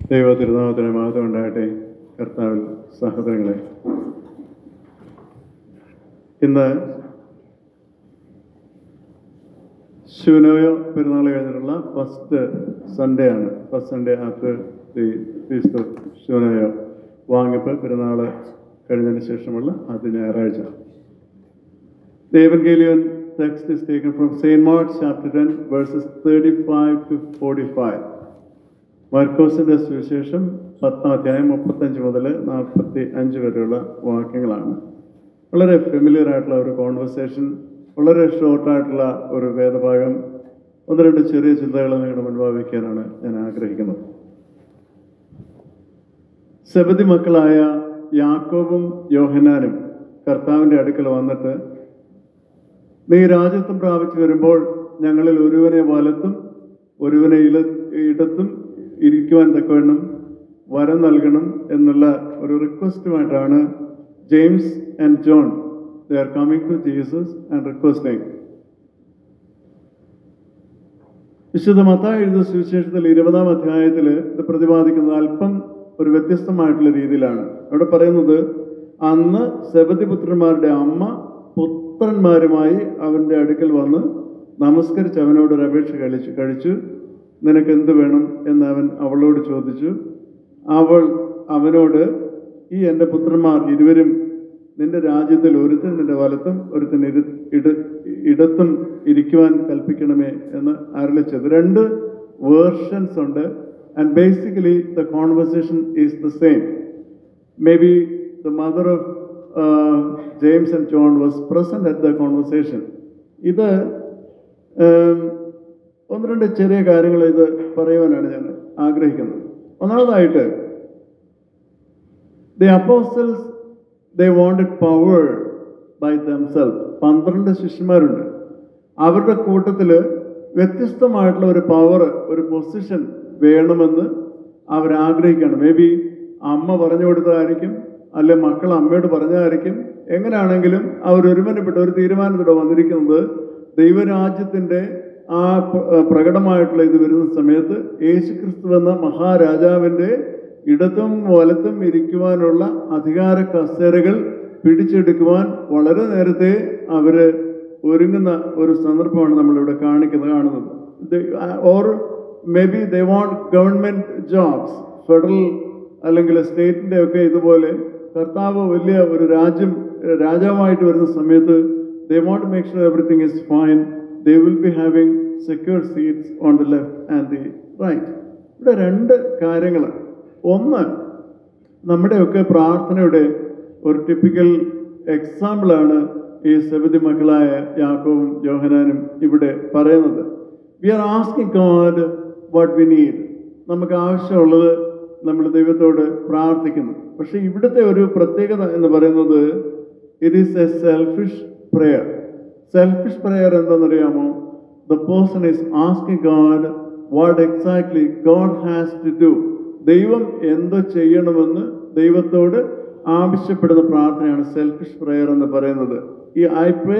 ദൈവ തിരുനാമത്തിന് മഹത്വം ഉണ്ടാകട്ടെ കർത്താവിൽ സഹോദരങ്ങളെ ഇന്ന് ശിവനോയോ പെരുന്നാൾ കഴിഞ്ഞിട്ടുള്ള ഫസ്റ്റ് സൺഡേ ആണ് first Sunday after the feast of ശിവനോയോ വാങ്ങിപ്പ് പെരുന്നാൾ കഴിഞ്ഞതിന് ശേഷമുള്ള ആദ്യ ഞായറാഴ്ച The Evangelion text is taken from St. Mark chapter 10, verses 35 to 45. മർക്കോസിന്റെ സുവിശേഷം പത്താം അധ്യായം മുപ്പത്തഞ്ച് മുതൽ നാൽപ്പത്തി അഞ്ച് വരെയുള്ള വാക്യങ്ങളാണ് വളരെ ഫെമിലിയർ ആയിട്ടുള്ള ഒരു കോൺവെർസേഷൻ വളരെ ഷോർട്ടായിട്ടുള്ള ഒരു വേദഭാഗം ഒന്ന് രണ്ട് ചെറിയ ചിന്തകൾ നിങ്ങളുടെ മുൻപാകെ വയ്ക്കാനാണ് ഞാൻ ആഗ്രഹിക്കുന്നത് സെബതി മക്കളായ യാക്കോബും യോഹനാനും കർത്താവിൻ്റെ അടുക്കൽ വന്നിട്ട് നീ രാജ്യത്വം പ്രാപിച്ചു വരുമ്പോൾ ഞങ്ങളിൽ ഒരുവനെ വലത്തും ഒരുവനെ ഇല ഇടത്തും ഇരിക്കുവാൻ തക്കവണ്ണം വരം നൽകണം എന്നുള്ള ഒരു റിക്വസ്റ്റുമായിട്ടാണ് James and John they are coming to Jesus and requesting വിശുദ്ധ മത്തായി എഴുതിയ സുവിശേഷത്തിൽ ഇരുപതാം അധ്യായത്തിൽ ഇത് പ്രതിപാദിക്കുന്നത് അല്പം ഒരു വ്യത്യസ്തമായിട്ടുള്ള രീതിയിലാണ് അവിടെ പറയുന്നത് അന്ന് സെബതിപുത്രന്മാരുടെ അമ്മ പുത്രന്മാരുമായി അവൻ്റെ അടുക്കൽ വന്ന് നമസ്കരിച്ച് അവനോട് ഒരു അപേക്ഷ കഴിച്ചു കഴിച്ചു നിനക്ക് എന്ത് വേണം എന്ന് അവൻ അവളോട് ചോദിച്ചു അവൾ അവനോട് ഈ എൻ്റെ പുത്രന്മാർ ഇരുവരും നിന്റെ രാജ്യത്തിൽ ഒരുത്തൻ നിന്റെ വലത്തും ഒരുത്തൻ ഇരു ഇട ഇടത്തും ഇരിക്കുവാൻ കൽപ്പിക്കണമേ എന്ന് അരളിച്ചത് രണ്ട് വേർഷൻസ് ഉണ്ട് and basically the conversation is the same may be the mother of James and John was present at the conversation ഇത് ഉം, ഒന്ന് രണ്ട് ചെറിയ കാര്യങ്ങൾ ഇത് പറയുവാനാണ് ഞാൻ ആഗ്രഹിക്കുന്നത് ഒന്നാമതായിട്ട് the apostles they wanted power by themselves പന്ത്രണ്ട് ശിഷ്യന്മാരുണ്ട് അവരുടെ കൂട്ടത്തിൽ വ്യത്യസ്തമായിട്ടുള്ള ഒരു പവർ ഒരു പൊസിഷൻ വേണമെന്ന് അവരാഗ്രഹിക്കുകയാണ് മേ ബി അമ്മ പറഞ്ഞു കൊടുത്തതായിരിക്കും അല്ലെ മക്കൾ അമ്മയോട് പറഞ്ഞതായിരിക്കും എങ്ങനെയാണെങ്കിലും അവർ ഒരുമനപ്പെട്ട ഒരു തീരുമാനത്തിലൂടെ വന്നിരിക്കുന്നത് ദൈവരാജ്യത്തിൻ്റെ ആ പ്ര- പ്രകടമായിട്ടുള്ള ഇത് വരുന്ന സമയത്ത് യേശുക്രിസ്തു എന്ന മഹാരാജാവിൻ്റെ ഇടത്തും വലത്തും ഇരിക്കുവാനുള്ള അധികാര കസേരകൾ പിടിച്ചെടുക്കുവാൻ വളരെ നേരത്തെ അവര് ഒരുങ്ങുന്ന ഒരു സന്ദർഭമാണ് നമ്മളിവിടെ കാണിക്കുന്നത് കാണുന്നത് or may be they want government jobs federal അല്ലെങ്കിൽ സ്റ്റേറ്റിന്റെ ഒക്കെ ഇതുപോലെ കർത്താവ് വലിയ ഒരു രാജ്യം ഏഹ് രാജാവായിട്ട് വരുന്ന സമയത്ത് they want make sure everything is fine they will be having secure seats on the left and the right ഇവിടെ രണ്ട് കാര്യങ്ങൾ ഒന്ന് നമ്മുടെയൊക്കെ പ്രാർത്ഥനയുടെ ഒരു ടിപ്പിക്കൽ എക്സാമ്പിളാണ് ഈ സബിതി മക്കളായ യാക്കോവും യോഹനാനും ഇവിടെ പറയുന്നത് we are asking God what we need നമുക്ക് ആവശ്യമുള്ളത് നമ്മൾ ദൈവത്തോട് പ്രാർത്ഥിക്കുന്നു പക്ഷെ ഇവിടുത്തെ ഒരു പ്രത്യേകത എന്ന് പറയുന്നത് it is a selfish prayer selfish prayer എന്താണെന്നറിയാമോ the person is asking God what exactly God has to do ദൈവം എന്ത് ചെയ്യണമെന്ന് ദൈവത്തോട് ആവശ്യപ്പെടുന്ന പ്രാർത്ഥനയാണ് സെൽഫിഷ് പ്രെയർ എന്ന് പറയുന്നത് ഈ I pray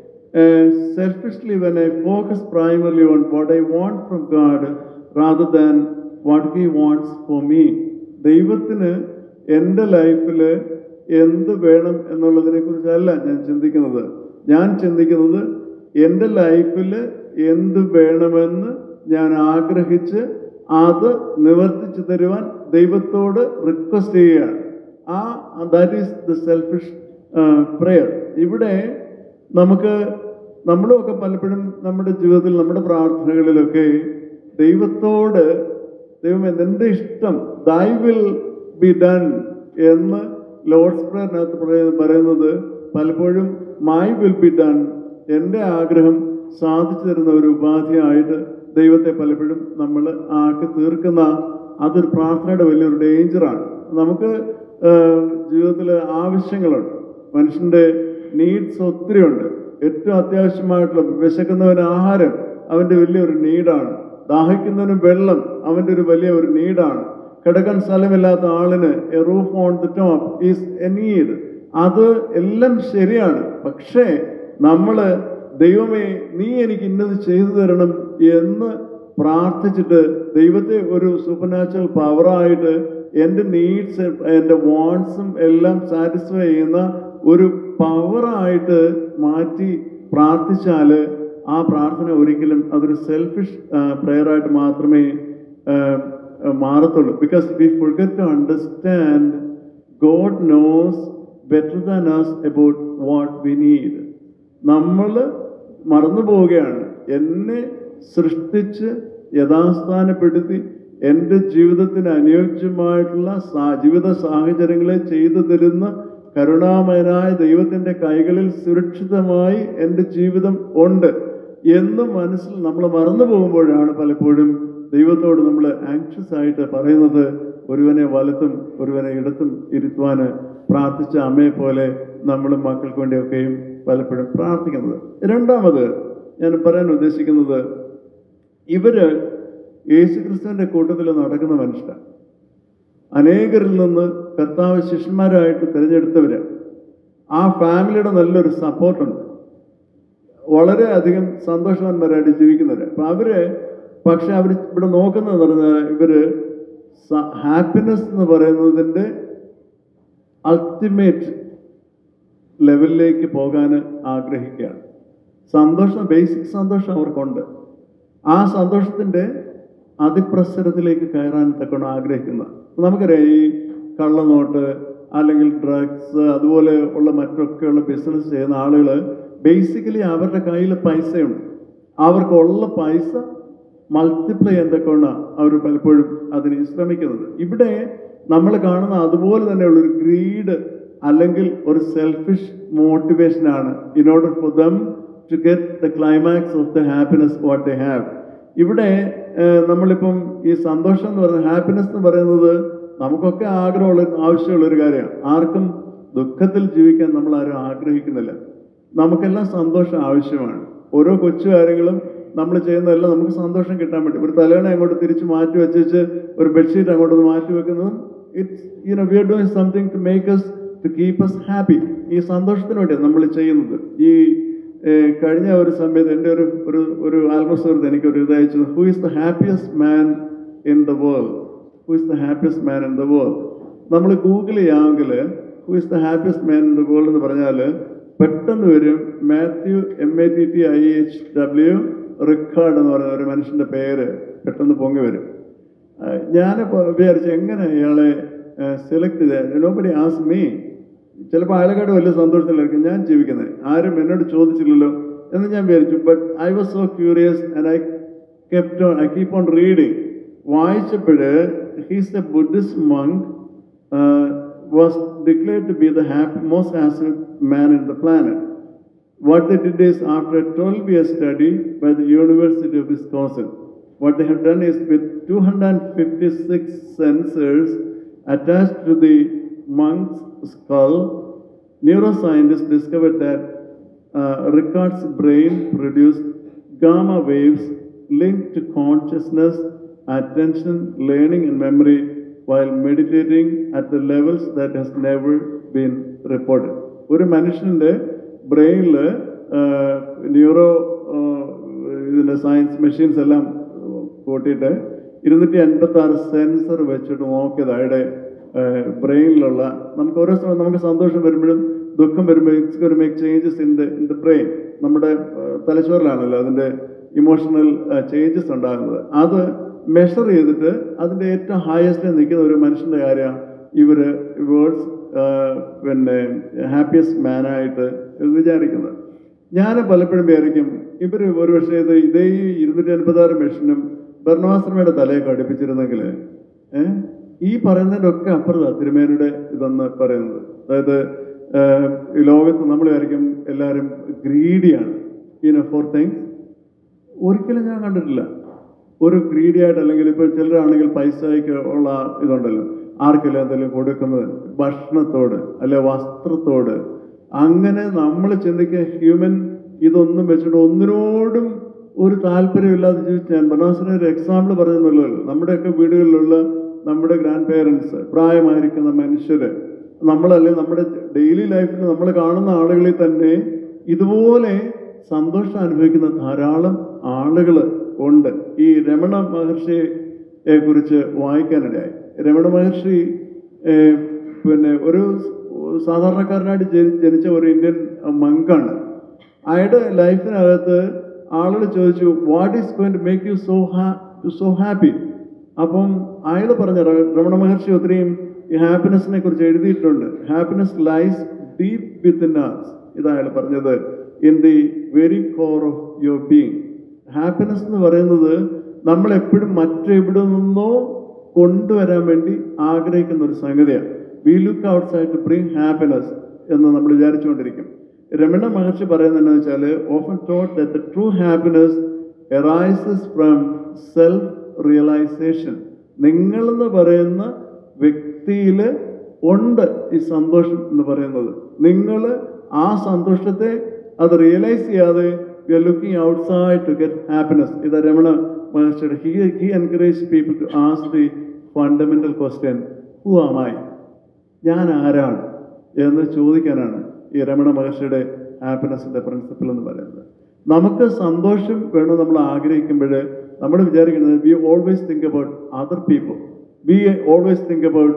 selfishly when I focus primarily on what I want from God rather than what he wants for me ദൈവത്തിന് എൻ്റെ ലൈഫിൽ എന്ത് വേണം എന്നുള്ളതിനെ കുറിച്ചല്ല ഞാൻ ചിന്തിക്കുന്നത് ഞാൻ ചിന്തിക്കുന്നത് എൻ്റെ ലൈഫിൽ എന്ത് വേണമെന്ന് ഞാൻ ആഗ്രഹിച്ച് അത് നിവർത്തിച്ചു തരുവാൻ ദൈവത്തോട് റിക്വസ്റ്റ് ചെയ്യുകയാണ് ah that is the selfish prayer ഇവിടെ നമുക്ക് നമ്മളുമൊക്കെ പലപ്പോഴും നമ്മുടെ ജീവിതത്തിൽ നമ്മുടെ പ്രാർത്ഥനകളിലൊക്കെ ദൈവത്തോട് ദൈവം എൻ്റെ ഇഷ്ടം ദൈ വിൽ ബി ഡൺ എന്ന് ലോർഡ്സ് പ്രയറിനകത്ത് പറയുന്നത് പറയുന്നത് പലപ്പോഴും മൈ വിൽ ബി ഡൺ എൻ്റെ ആഗ്രഹം സാധിച്ചു തരുന്ന ഒരു ഉപാധിയായിട്ട് ദൈവത്തെ പലപ്പോഴും നമ്മൾ ആക്കി തീർക്കുന്ന അതൊരു പ്രാർത്ഥനയുടെ വലിയൊരു ഡേഞ്ചറാണ് നമുക്ക് ജീവിതത്തിൽ ആവശ്യങ്ങളുണ്ട് മനുഷ്യൻ്റെ നീഡ്സ് ഒത്തിരി ഉണ്ട് ഏറ്റവും അത്യാവശ്യമായിട്ടുള്ള വിശക്കുന്നവന് ആഹാരം അവൻ്റെ വലിയൊരു നീഡാണ് ദാഹിക്കുന്നവന് വെള്ളം അവൻ്റെ ഒരു വലിയ ഒരു നീഡാണ് കിടക്കാൻ സ്ഥലമില്ലാത്ത ആളിന് a roof on the top is a need അത് എല്ലാം ശരിയാണ് പക്ഷേ നമ്മൾ ദൈവമേ നീ എനിക്ക് ഇന്നത് ചെയ്തു തരണം എന്ന് പ്രാർത്ഥിച്ചിട്ട് ദൈവത്തെ ഒരു സൂപ്പർ നാച്ചുറൽ പവറായിട്ട് എൻ്റെ നീഡ്സ് എൻ്റെ വാണ്ട്സും എല്ലാം സാറ്റിസ്ഫൈ ചെയ്യുന്ന ഒരു പവറായിട്ട് മാറ്റി പ്രാർത്ഥിച്ചാൽ ആ പ്രാർത്ഥന ഒരിക്കലും അതൊരു സെൽഫിഷ് പ്രെയറായിട്ട് മാത്രമേ ആ, ആ, മാറത്തുള്ളൂ because we forget to understand God knows better than us about what we need നമ്മൾ മറന്നു പോവുകയാണ് എന്നെ സൃഷ്ടിച്ച് യഥാസ്ഥാനപ്പെടുത്തി എൻ്റെ ജീവിതത്തിന് അനുയോജ്യമായിട്ടുള്ള സാ- ജീവിത സാഹചര്യങ്ങളെ ചെയ്തു തരുന്ന കരുണാമയനായ ദൈവത്തിൻ്റെ കൈകളിൽ സുരക്ഷിതമായി എൻ്റെ ജീവിതം ഉണ്ട് എന്ന് മനസ്സിൽ നമ്മൾ മറന്നു പോകുമ്പോഴാണ് പലപ്പോഴും ദൈവത്തോട് നമ്മൾ ആങ്ഷ്യസ് ആയിട്ട് പറയുന്നത് ഒരുവനെ വലത്തും ഒരുവനെ ഇടത്തും ഇരുത്തുവാൻ പ്രാർത്ഥിച്ച അമ്മയെ പോലെ നമ്മൾ മക്കൾക്ക് വേണ്ടിയൊക്കെയും പലപ്പോഴും പ്രാർത്ഥിക്കുന്നത് രണ്ടാമത് ഞാൻ പറയാൻ ഉദ്ദേശിക്കുന്നത് ഇവര് യേശുക്രിസ്തുവിന്റെ കൂട്ടത്തിൽ നടക്കുന്ന മനുഷ്യരാണ് അനേകരിൽ നിന്ന് കർത്താവ് ശിഷ്യന്മാരായിട്ട് തിരഞ്ഞെടുത്തവര് ആ ഫാമിലിയുടെ നല്ലൊരു സപ്പോർട്ടുണ്ട് വളരെ അധികം സന്തോഷവാന്മാരായിട്ട് ജീവിക്കുന്നവര് അപ്പൊ അവര് പക്ഷെ അവർ ഇവിടെ നോക്കുന്നത് പറഞ്ഞാൽ ഇവര് ഹാപ്പിനെസ് എന്ന് പറയുന്നതിൻ്റെ അൾട്ടിമേറ്റ് ലെവലിലേക്ക് പോകാൻ ആഗ്രഹിക്കുകയാണ് സന്തോഷം ബേസിക് സന്തോഷം അവർക്കുണ്ട് ആ സന്തോഷത്തിൻ്റെ അതിപ്രസരത്തിലേക്ക് കയറാൻ തക്കണം ആഗ്രഹിക്കുന്ന നമുക്കറിയാം ഈ കള്ളനോട്ട് അല്ലെങ്കിൽ ഡ്രഗ്സ് അതുപോലെ ഉള്ള മറ്റൊക്കെയുള്ള ബിസിനസ് ചെയ്യുന്ന ആളുകൾ ബേസിക്കലി അവരുടെ കയ്യിൽ പൈസയുണ്ട് അവർക്കുള്ള പൈസ മൾട്ടിപ്ലൈ ചെയ്യാൻ തക്കവണ്ണ അവർ പലപ്പോഴും അതിന് ശ്രമിക്കുന്നത് ഇവിടെ നമ്മൾ കാണുന്ന അതുപോലെ തന്നെയുള്ള ഒരു ഗ്രീഡ് അല്ലെങ്കിൽ ഒരു സെൽഫിഷ് മോട്ടിവേഷനാണ് in order for them to get the climax of the happiness what they have ഇവിടെ ഏഹ്, നമ്മളിപ്പം ഈ സന്തോഷം എന്ന് പറയുന്നത് ഹാപ്പിനെസ് എന്ന് പറയുന്നത് നമുക്കൊക്കെ ആഗ്രഹമുള്ള ആവശ്യമുള്ള ഒരു കാര്യമാണ് ആർക്കും ദുഃഖത്തിൽ ജീവിക്കാൻ നമ്മൾ ആരും ആഗ്രഹിക്കുന്നില്ല നമുക്കെല്ലാം സന്തോഷം ആവശ്യമാണ് ഓരോ കൊച്ചു കാര്യങ്ങളും നമ്മൾ ചെയ്യുന്നതെല്ലാം നമുക്ക് സന്തോഷം കിട്ടാൻ വേണ്ടി ഒരു തലേണ അങ്ങോട്ട് തിരിച്ച് മാറ്റി വെച്ചിട്ട് ഒരു ബെഡ്ഷീറ്റ് അങ്ങോട്ട് മാറ്റി വെക്കുന്നതും it's you know we are doing something to make us to keep us happy ഈ സന്തോഷത്തിന് വേണ്ടിയാണ് നമ്മൾ ചെയ്യുന്നത് ഈ ഏഹ്, കഴിഞ്ഞ ഒരു സമയത്ത് എൻ്റെ ഒരു ഒരു ഒരു ആത്മസുഹൃത്ത് എനിക്കൊരു ഇത് അയച്ചത് who is the happiest man in the world who is the happiest man in the world നമ്മൾ ഗൂഗിൾ ചെയ്യാമെങ്കിൽ who is the happiest man in the world എന്ന് പറഞ്ഞാൽ പെട്ടെന്ന് വരും Matthieu M A T T I H W Ricard എന്ന് പറയുന്ന ഒരു മനുഷ്യൻ്റെ പേര് പെട്ടെന്ന് പൊങ്ങി വരും ആഹ് ഞാനിപ്പോൾ വിചാരിച്ചു എങ്ങനെ ഇയാളെ സെലക്ട് ചെയ്ത് നോബഡി ആസ് മീ ചിലപ്പോൾ അയാളെക്കാട് വലിയ സന്തോഷത്തിലായിരിക്കും ഞാൻ ജീവിക്കുന്നത് ആരും എന്നോട് ചോദിച്ചില്ലല്ലോ എന്ന് ഞാൻ വിചാരിച്ചു but I was so curious and I kept on I keep on reading വായിച്ചപ്പോൾ he's a Buddhist monk was declared to be the happy most happy man in the planet What they did is, after a 12 year study by the University of Wisconsin, what they have done is with 256 sensors attached to the monk's skull, neuroscientists discovered that uh, Ricard's brain produced gamma waves linked to consciousness, attention, learning, and memory while meditating at the levels that has never been reported. ഒരു മനുഷ്യൻ്റെ ബ്രെയിനിൽ neuro ഇതിൻ്റെ science machines എല്ലാം കൂട്ടിയിട്ട് ഇരുന്നൂറ്റി അൻപത്തി ആറ് sensor വെച്ചിട്ട് നോക്കിയത് അയാളുടെ ബ്രെയിനിലുള്ള നമുക്ക് ഓരോ സമയം നമുക്ക് സന്തോഷം വരുമ്പോഴും ദുഃഖം വരുമ്പോൾ ഇറ്റ്സ് ഒരു make changes in the in the brain നമ്മുടെ ഏഹ്, തലച്ചോറിലാണല്ലോ അതിൻ്റെ ഇമോഷണൽ ചേഞ്ചസ് ഉണ്ടാകുന്നത് അത് മെഷർ ചെയ്തിട്ട് അതിൻ്റെ ഏറ്റവും ഹയസ്റ്റ് നിൽക്കുന്ന ഒരു മനുഷ്യൻ്റെ കാര്യമാണ് ഇവർ വേൾഡ്സ് പിന്നെ ഹാപ്പിയസ്റ്റ് മാനായിട്ട് വിചാരിക്കുന്നത് ഞാൻ പലപ്പോഴും വിചാരിക്കും ഇവർ ഒരുപക്ഷെ ഇത് ഇതേ ഈ ഇരുന്നൂറ്റി അൻപത്താറ് മെഷീനും ഭരണാശ്രമയുടെ തലയെ ഘടിപ്പിച്ചിരുന്നെങ്കിൽ ഏഹ്, ഈ പറയുന്നതിൻ്റെ ഒക്കെ അപ്പുറത്താണ് തിരുമേനയുടെ ഇതെന്ന് പറയുന്നത് അതായത് ഏഹ്, ഈ ലോകത്ത് നമ്മൾ വിചാരിക്കും എല്ലാവരും ഗ്രീഡിയാണ് ഇൻ ഫോർ തിങ്സ് ഒരിക്കലും ഞാൻ കണ്ടിട്ടില്ല ഒരു ഗ്രീഡി ആയിട്ട് അല്ലെങ്കിൽ ഇപ്പോൾ ചിലരാണെങ്കിൽ പൈസയ്ക്ക് ഉള്ള ഇതുണ്ടല്ലോ ആർക്കെങ്കിലും എന്തെങ്കിലും കൊടുക്കുന്നത് ഭക്ഷണത്തോട് അല്ലെ വസ്ത്രത്തോട് അങ്ങനെ നമ്മൾ ചിന്തിക്കുക ഹ്യൂമൻ ഇതൊന്നും വെച്ചിട്ട് ഒന്നിനോടും ഒരു താല്പര്യമില്ലാതെ ജീവിച്ച് ഞാൻ ബനാസിന് ഒരു എക്സാമ്പിൾ പറയുന്നല്ലോ നമ്മുടെയൊക്കെ വീടുകളിലുള്ള നമ്മുടെ ഗ്രാൻഡ് പേരൻസ് പ്രായമായിരിക്കുന്ന മനുഷ്യര് നമ്മളല്ലേ നമ്മുടെ ഡെയിലി ലൈഫിൽ നമ്മൾ കാണുന്ന ആളുകളിൽ തന്നെ ഇതുപോലെ സന്തോഷം അനുഭവിക്കുന്ന ധാരാളം ആളുകൾ ഉണ്ട് ഈ രമണ മഹർഷിയെ കുറിച്ച് വായിക്കാനിടയായി രമണ മഹർഷി ഏഹ്, പിന്നെ ഒരു സാധാരണക്കാരനായിട്ട് ജനി- ജനിച്ച ഒരു ഇന്ത്യൻ മങ്കാണ് അയാളുടെ ലൈഫിനകത്ത് ആളുകൾ ചോദിച്ചു what is goin to make you so ah so happy അപ്പം അയാൾ പറഞ്ഞ ര- രമണ മഹർഷി ഒത്തിരിയും ഈ ഹാപ്പിനെസ്സിനെ കുറിച്ച് എഴുതിയിട്ടുണ്ട് happiness lies deep within us ഇത് അയാൾ പറഞ്ഞത് in the very core of your being happiness എന്ന് പറയുന്നത് നമ്മൾ എപ്പോഴും മറ്റെവിടെ നിന്നോ കൊണ്ടുവരാൻ വേണ്ടി ആഗ്രഹിക്കുന്ന ഒരു സംഗതിയാണ് we look outside to bring happiness എന്ന് നമ്മൾ വിചാരിച്ചുകൊണ്ടിരിക്കും രമണ മഹർഷി പറയുന്നത് എന്താ വെച്ചാൽ often thought the true happiness arises from self realisation നിങ്ങളെന്ന് പറയുന്ന വ്യക്തിയിൽ ഉണ്ട് ഈ സന്തോഷം എന്ന് പറയുന്നത് നിങ്ങൾ ആ സന്തോഷത്തെ അത് റിയലൈസ് ചെയ്യാതെ we are looking outside to get happiness ഇത് രമണ മഹർഷിയുടെ he he encourage people to ask the fundamental question who am I ഞാൻ ആരാണ് എന്ന് ചോദിക്കാനാണ് ഈ രമണ മഹർഷിയുടെ ഹാപ്പിനെസ്സിന്റെ പ്രിൻസിപ്പിൾ എന്ന് പറയുന്നത് നമുക്ക് സന്തോഷം വേണം നമ്മൾ ആഗ്രഹിക്കുമ്പോൾ നമ്മൾ വിചാരിക്കുന്നത് we always think about other people we always think about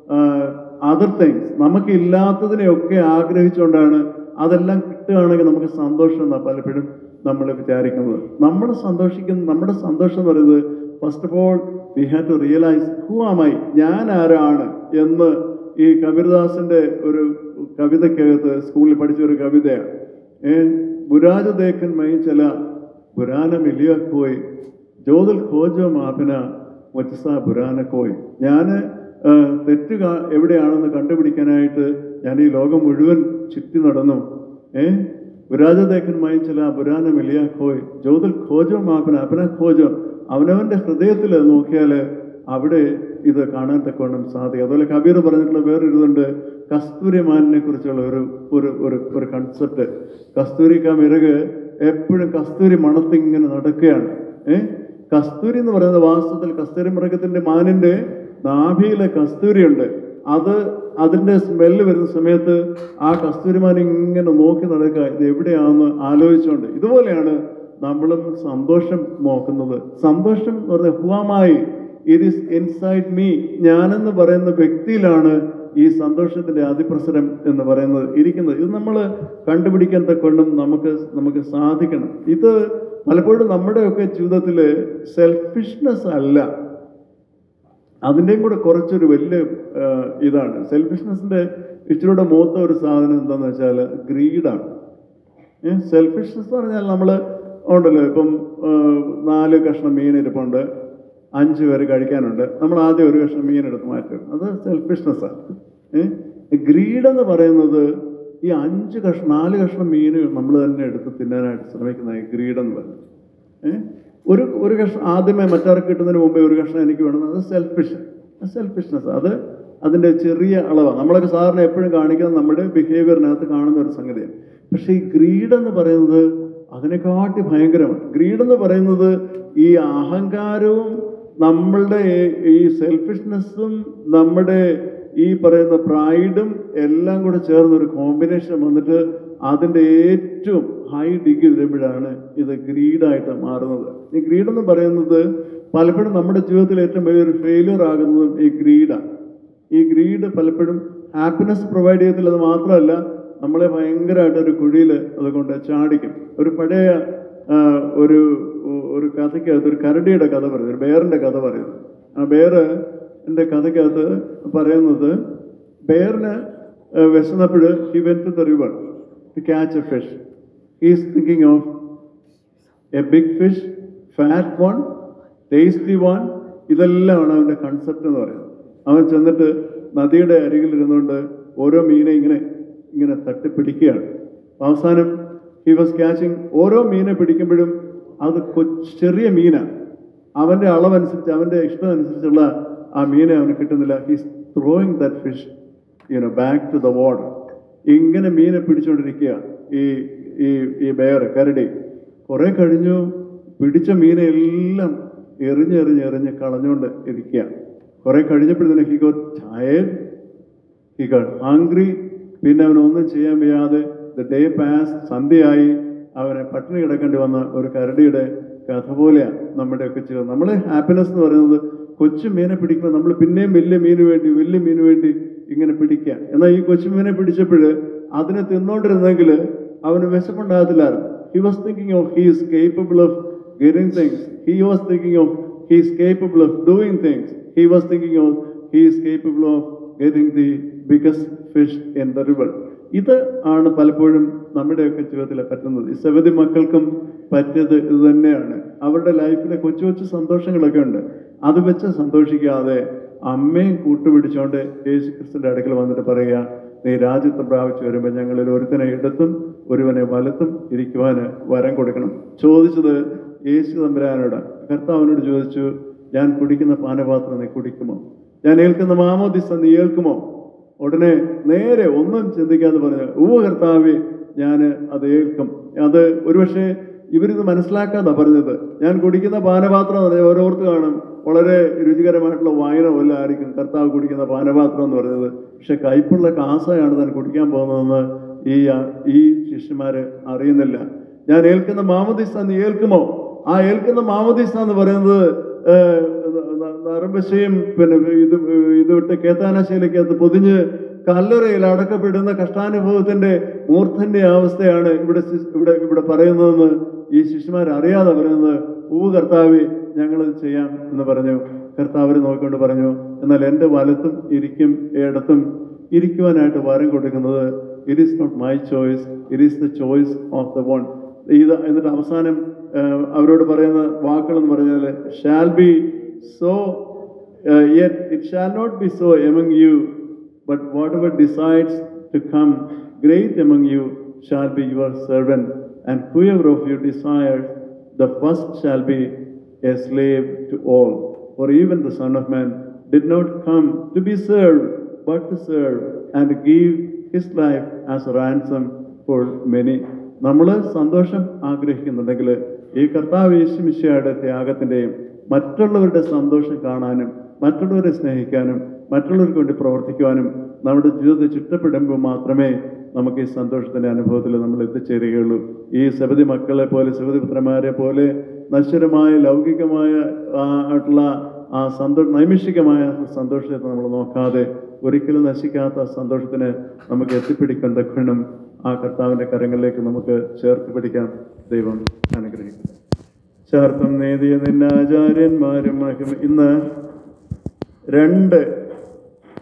other things നമുക്ക് ഇല്ലാത്തതിനെയൊക്കെ ആഗ്രഹിച്ചുകൊണ്ടാണ് അതെല്ലാം കിട്ടുകയാണെങ്കിൽ നമുക്ക് സന്തോഷം എന്നാണ് പലപ്പോഴും നമ്മൾ വിചാരിക്കുന്നത് നമ്മൾ സന്തോഷിക്കുന്ന നമ്മുടെ സന്തോഷം എന്ന് പറയുന്നത് first of all we have to realise who am I ഞാൻ ആരാണ് എന്ന് ഈ കബീർദാസിന്റെ ഒരു കവിതയ്ക്കകത്ത് സ്കൂളിൽ പഠിച്ച ഒരു കവിതയാണ് ഏ ബുരാജ ദേക്കൻ മൈ ചില ബുരാന മിലിയ കോയ് ജ്യോതിൽ ഖോജോ മാപിന മുച്ചസ ബുരാന കോയ് ഞാൻ തെറ്റ് കാ- എവിടെയാണെന്ന് കണ്ടുപിടിക്കാനായിട്ട് ഞാൻ ഈ ലോകം മുഴുവൻ ചുറ്റി നടന്നു ഏ ബുരാജ ദേക്കൻ മൈ ചില ബുരാന മിലിയ കോയ് ജ്യോതിൽ ഖോജോ മാപിന അപന ഖോജോ അവനവന്റെ ഹൃദയത്തിൽ നോക്കിയാൽ അവിടെ ഇത് കാണാൻ തക്കവണ്ണം സാധിക്കും അതുപോലെ കബീർ പറഞ്ഞിട്ടുള്ള വേറൊരു ഇതുണ്ട് കസ്തൂരി മാനിനെ കുറിച്ചുള്ള ഒരു ഒരു ഒരു ഒരു കൺസെപ്റ്റ് കസ്തൂരി കാ മിറക് എപ്പോഴും കസ്തൂരി മണത്തിങ്ങനെ നടക്കുകയാണ് ഏ കസ്തൂരി എന്ന് പറയുന്നത് വാസ്തവത്തിൽ കസ്തൂരി മൃഗത്തിന്റെ മാനിന്റെ നാഭിയിലെ കസ്തൂരിയുണ്ട് അത് അതിന്റെ സ്മെല്ല് വരുന്ന സമയത്ത് ആ കസ്തൂരിമാൻ ഇങ്ങനെ നോക്കി നടക്കുക ഇത് എവിടെയാണെന്ന് ആലോചിച്ചുകൊണ്ട് ഇതുപോലെയാണ് നമ്മളും സന്തോഷം നോക്കുന്നത് സന്തോഷം എന്ന് പറഞ്ഞാൽ who am I it is inside me ഞാനെന്ന് പറയുന്ന വ്യക്തിയിലാണ് ഈ സന്തോഷത്തിന്റെ അതിപ്രസരം എന്ന് പറയുന്നത് ഇരിക്കുന്നത് ഇത് നമ്മൾ കണ്ടുപിടിക്കാൻ തക്കൊണ്ടും നമുക്ക് നമുക്ക് സാധിക്കണം ഇത് പലപ്പോഴും നമ്മുടെയൊക്കെ ജീവിതത്തിൽ സെൽഫിഷ്നെസ് അല്ല അതിൻ്റെയും കൂടെ കുറച്ചൊരു വലിയ ആ, ഇതാണ് സെൽഫിഷ്നെസ്സിന്റെ ഇച്ചിരൂടെ മൂത്ത ഒരു സാധനം എന്താണെന്ന് വെച്ചാൽ ഗ്രീഡാണ് സെൽഫിഷ്നെസ് എന്ന് പറഞ്ഞാൽ നമ്മൾ ഉണ്ടല്ലോ ഇപ്പം ആ, നാല് കഷ്ണം മീൻ ഇരിപ്പുണ്ട് അഞ്ച് പേര് കഴിക്കാനുണ്ട് നമ്മൾ ആദ്യം ഒരു കഷ്ണം മീൻ എടുത്ത് മാറ്റും അത് സെൽഫിഷ്നെസ്സാണ് ഏഹ് ഗ്രീഡ് എന്ന് പറയുന്നത് ഈ അഞ്ച് കഷ്ണം നാല് കഷ്ണം മീൻ നമ്മൾ തന്നെ എടുത്ത് തിന്നാനായിട്ട് ശ്രമിക്കുന്ന ഗ്രീഡ് എന്ന് പറയുന്നത് ഏഹ് ഒരു ഒരു കഷ്ണം ആദ്യമേ മറ്റാർക്ക് കിട്ടുന്നതിന് മുമ്പേ ഒരു കഷ്ണം എനിക്ക് വേണം അത് സെൽഫിഷ് സെൽഫിഷ്നെസ് അത് അതിൻ്റെ ചെറിയ അളവാണ് നമ്മളൊക്കെ സാധാരണ എപ്പോഴും കാണിക്കുന്നത് നമ്മുടെ ബിഹേവിയറിനകത്ത് കാണുന്ന ഒരു സംഗതിയാണ് പക്ഷേ ഈ ഗ്രീഡ് എന്ന് പറയുന്നത് അതിനെക്കാട്ടി ഭയങ്കരമാണ് ഗ്രീഡ് എന്ന് പറയുന്നത് ഈ അഹങ്കാരവും നമ്മളുടെ ഈ സെൽഫിഷ്നെസ്സും നമ്മുടെ ഈ പറയുന്ന പ്രൈഡും എല്ലാം കൂടെ ചേർന്ന ഒരു കോമ്പിനേഷൻ വന്നിട്ട് അതിൻ്റെ ഏറ്റവും ഹൈ ഡിഗ്രി വരുമ്പോഴാണ് ഇത് ഗ്രീഡായിട്ട് മാറുന്നത് ഈ ഗ്രീഡ് എന്ന് പറയുന്നത് പലപ്പോഴും നമ്മുടെ ജീവിതത്തിൽ ഏറ്റവും വലിയൊരു ഫെയിലിയർ ആകുന്നതും ഈ ഗ്രീഡാണ് ഈ ഗ്രീഡ് പലപ്പോഴും ഹാപ്പിനെസ് പ്രൊവൈഡ് ചെയ്യത്തില്ല അത് മാത്രമല്ല നമ്മളെ ഭയങ്കരമായിട്ട് ഒരു കുഴിയിൽ അതുകൊണ്ട് ചാടിക്കും ഒരു പഴയ ആ, ഒരു ഒരു കഥയ്ക്കകത്ത് ഒരു കരടിയുടെ കഥ പറയുന്നത് ഒരു ബേറിൻ്റെ കഥ പറയുന്നത് ആ ബേറ് എൻ്റെ കഥയ്ക്കകത്ത് പറയുന്നത് ബേറിന് വിശന്നപ്പോൾ he went to the river to catch a fish he's thinking of a big fish fat one tasty one ഇതെല്ലാമാണ് അവൻ്റെ കൺസെപ്റ്റ് എന്ന് പറയുന്നത് അവൻ ചെന്നിട്ട് നദിയുടെ അരികിൽ ഇരുന്നുകൊണ്ട് ഓരോ മീനെ ഇങ്ങനെ ഇങ്ങനെ തട്ടിപ്പിടിക്കുകയാണ് അവസാനം ഹി വാസ് ക്യാച്ചിങ് ഓരോ മീനെ പിടിക്കുമ്പോഴും അത് കൊച്ച് ചെറിയ മീനാണ് അവൻ്റെ അളവനുസരിച്ച് അവൻ്റെ ഇഷ്ടം അനുസരിച്ചുള്ള ആ മീനെ അവന് കിട്ടുന്നില്ല he's throwing that fish you know back to the water ഇങ്ങനെ മീനെ പിടിച്ചുകൊണ്ടിരിക്കുക ഈ ഈ ഈ ബെയർ കരടി കുറെ കഴിഞ്ഞു പിടിച്ച മീനെ എല്ലാം എറിഞ്ഞ് എറിഞ്ഞ് എറിഞ്ഞ് കളഞ്ഞുകൊണ്ട് ഇരിക്കുക കുറെ കഴിഞ്ഞപ്പോഴത്തേന് he got tired he got hungry പിന്നെ അവനൊന്നും ചെയ്യാൻ വയ്യാതെ ദ ഡേ പാസ് സന്ധ്യയായി അവനെ പട്ടിണി കിടക്കേണ്ടി വന്ന ഒരു കരടിയുടെ കഥ പോലെയാണ് നമ്മുടെയൊക്കെ ജീവിതം നമ്മൾ ഹാപ്പിനെസ് എന്ന് പറയുന്നത് കൊച്ചു മീനെ പിടിക്കുമ്പോൾ നമ്മൾ പിന്നെയും വലിയ മീന് വേണ്ടി വലിയ മീന് വേണ്ടി ഇങ്ങനെ പിടിക്കുക എന്നാൽ ഈ കൊച്ചു മീനെ പിടിച്ചപ്പോൾ അതിനെ തിന്നോണ്ടിരുന്നെങ്കിൽ അവന് വിശപ്പുണ്ടാകത്തില്ലായിരുന്നു he was thinking of he is capable of getting things he was thinking of he is capable of doing things he was thinking of he is capable of getting the biggest fish in the river ഇത് ആണ് പലപ്പോഴും നമ്മുടെയൊക്കെ ജീവിതത്തിൽ പറ്റുന്നത് ഈ സവതി മക്കൾക്കും പറ്റിയത് ഇത് തന്നെയാണ് അവരുടെ ലൈഫിലെ കൊച്ചു കൊച്ചു സന്തോഷങ്ങളൊക്കെ ഉണ്ട് അത് വെച്ച് സന്തോഷിക്കാതെ അമ്മയും കൂട്ടുപിടിച്ചുകൊണ്ട് യേശു ക്രിസ്തുവിന്റെ അടുക്കൽ വന്നിട്ട് പറയുക നീ രാജ്യത്ത് പ്രാപിച്ചു വരുമ്പോൾ ഞങ്ങളിൽ ഒരുത്തനെ ഇടത്തും ഒരുവനെ വലത്തും ഇരിക്കുവാന് വരം കൊടുക്കണം ചോദിച്ചത് യേശു തമ്പുരാനോട് കർത്താവിനോട് ചോദിച്ചു ഞാൻ കുടിക്കുന്ന പാനപാത്രം നീ കുടിക്കുമോ ഞാൻ ഏൽക്കുന്ന മാമോദിസ നീ ഏൽക്കുമോ ഉടനെ നേരെ ഒന്നും ചിന്തിക്കാതെ പറഞ്ഞു ഊ കർത്താവെ ഞാൻ അത് ഏൽക്കും അത് ഒരുപക്ഷെ ഇവരിത് മനസ്സിലാക്കാതാ പറഞ്ഞത് ഞാൻ കുടിക്കുന്ന പാനപാത്രം എന്ന് പറഞ്ഞാൽ ഓരോരുത്തർ കാണും വളരെ രുചികരമായിട്ടുള്ള വായന വല്ല ആയിരിക്കും കർത്താവ് കുടിക്കുന്ന പാനപാത്രം എന്ന് പറയുന്നത് പക്ഷെ കയ്പുള്ള കാസയാണ് താൻ കുടിക്കാൻ പോകുന്നതെന്ന് ഈ ഈ ശിഷ്യന്മാര് അറിയുന്നില്ല ഞാൻ ഏൽക്കുന്ന മാമദിസ നീ ഏൽക്കുമോ ആ ഏൽക്കുന്ന മാമദിസ എന്ന് പറയുന്നത് ഏഹ്, ന- നറമ്പശയും പിന്നെ ഇത് ഇത് വിട്ട് കേത്താനാശയിലേക്കകത്ത് പൊതിഞ്ഞ് കല്ലറയിൽ അടക്കപ്പെടുന്ന കഷ്ടാനുഭവത്തിന്റെ മൂർധന്യ അവസ്ഥയാണ് ഇവിടെ ശിശ്- ഇവിടെ ഇവിടെ പറയുന്നതെന്ന് ഈ ശിശുമാർ അറിയാതെ പറയുന്നത് ഊ കർത്താവെ ഞങ്ങളത് ചെയ്യാം എന്ന് പറഞ്ഞു കർത്താവിനെ നോക്കിക്കൊണ്ട് പറഞ്ഞു എന്നാൽ എൻ്റെ വലത്തും ഇരിക്കും ഇടത്തും ഇരിക്കുവാനായിട്ട് വരം കൊടുക്കുന്നത് it is not my choice it is the choice of the one ഇത് എന്നിട്ട് അവസാനം ആ, അവരോട് പറയുന്ന വാക്കുകൾ എന്ന് പറഞ്ഞാൽ shall be so yet it shall not be so among you but whatever decides to come great among you shall be your servant and whoever of you decide the first shall be a slave to all. For even the Son of Man did not come to be served, but to serve and give his life as a ransom for many. നമ്മൾ സന്തോഷം ആഗ്രഹിക്കുന്നുണ്ടെങ്കിൽ ഈ കർത്താവ് യേശുമിശയുടെ ത്യാഗത്തിൻ്റെയും മറ്റുള്ളവരുടെ സന്തോഷം കാണാനും മറ്റുള്ളവരെ സ്നേഹിക്കാനും മറ്റുള്ളവർക്ക് വേണ്ടി പ്രവർത്തിക്കുവാനും നമ്മുടെ ജീവിതത്തിൽ ചുറ്റപ്പെടുമ്പോൾ മാത്രമേ നമുക്ക് ഈ സന്തോഷത്തിന്റെ അനുഭവത്തിൽ നമ്മൾ എത്തിച്ചേരുകയുള്ളൂ ഈ സബതി മക്കളെ പോലെ സബതി പുത്രന്മാരെ പോലെ നശ്വരമായ ലൗകികമായ ആ, ആയിട്ടുള്ള ആ സന്തോഷ നൈമിഷികമായ സന്തോഷത്തെ നമ്മൾ നോക്കാതെ ഒരിക്കലും നശിക്കാത്ത സന്തോഷത്തിന് നമുക്ക് എത്തിപ്പിടിക്കാൻ തക്കണം ആ കർത്താവിന്റെ കരങ്ങളിലേക്ക് നമുക്ക് ചേർത്ത് പിടിക്കാം ദൈവം അനുഗ്രഹിക്കുന്നു ചേർത്തും നേതിയ നിന്നാചാര്യന്മാരും മഹിമ ഇന്ന് രണ്ട്